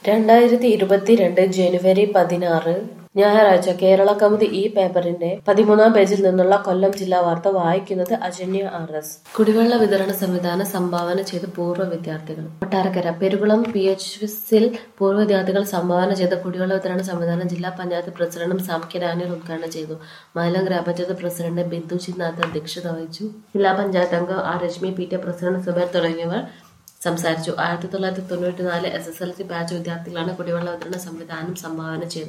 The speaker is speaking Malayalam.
രണ്ടായിരത്തി ഇരുപത്തിരണ്ട് ജനുവരി പതിനാറ് ഞായറാഴ്ച കേരള കൗമുദി ഈ പേപ്പറിന്റെ പതിമൂന്നാം പേജിൽ നിന്നുള്ള കൊല്ലം ജില്ലാ വാർത്ത വായിക്കുന്നത് അജന്യ ആർ എസ് കുടിവെള്ള വിതരണ സംവിധാനം സംഭാവന ചെയ്ത് പൂർവ്വ വിദ്യാർത്ഥികൾ കൊട്ടാരക്കര പെരുകുളം പി എച്ച് സിൽ പൂർവ്വ വിദ്യാർത്ഥികൾ സംഭാവന ചെയ്ത കുടിവെള്ള വിതരണ സംവിധാനം ജില്ലാ പഞ്ചായത്ത് പ്രസിഡന്റും സാംഖ്യ ഡാനിയൽ ഉദ്ഘാടനം ചെയ്തു മൈലം ഗ്രാമപഞ്ചായത്ത് പ്രസിഡന്റ് ബിന്ദു ചിന്നാഥ് അധ്യക്ഷത വഹിച്ചു ജില്ലാ പഞ്ചായത്ത് അംഗം R Reshmi P T president Zubair തുടങ്ങിയവർ സംസാരിച്ചു ആയിരത്തി തൊള്ളായിരത്തി തൊണ്ണൂറ്റി നാല് S S L C batch വിദ്യാർത്ഥികളാണ് കുടിവെള്ള വിതരണ സംവിധാനം സംഭാവന ചെയ്തത്